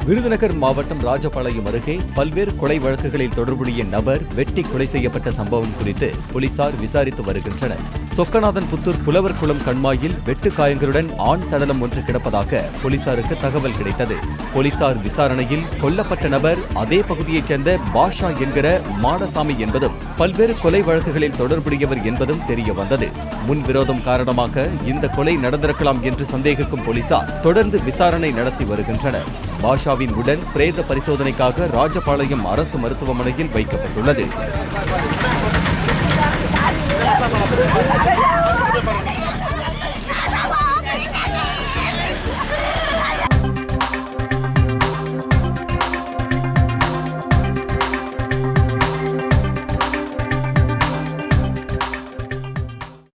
விருதுநகர் மாவட்டம் ராஜபாளையம் அருகே பல்வேறு கொலை வழக்குகளில் தொடர்புடைய நபர் வெட்டி கொலை செய்யப்பட்ட சம்பவம் குறித்து போலீசார் விசாரித்து வருகின்றனர் சொக்கநாதன் புத்தூர் புலவர் குளம் கண்மாயில் வெட்டு காயங்களுடன் ஆண் சடலம் ஒன்று கிடப்பதாக போலீசாருக்கு தகவல் கிடைத்தது போலீசார் விசாரணையில் கொல்லப்பட்ட நபர் அதே பகுதியைச் சேர்ந்த பாஷா என்கிற மாடசாமி என்பதும் பல்வேறு கொலை வழக்குகளில் தொடர்புடையவர் என்பதும் தெரிய வந்தது முன்விரோதம் காரணமாக இந்த கொலை நடந்திருக்கலாம் என்று சந்தேகிக்கும் போலீசார் தொடர்ந்து விசாரணை நடத்தி வருகின்றனர் பாஷாவின் உடல் பிரேத பரிசோதனைக்காக ராஜபாளையம் அரசு மருத்துவமனையில் வைக்கப்பட்டுள்ளது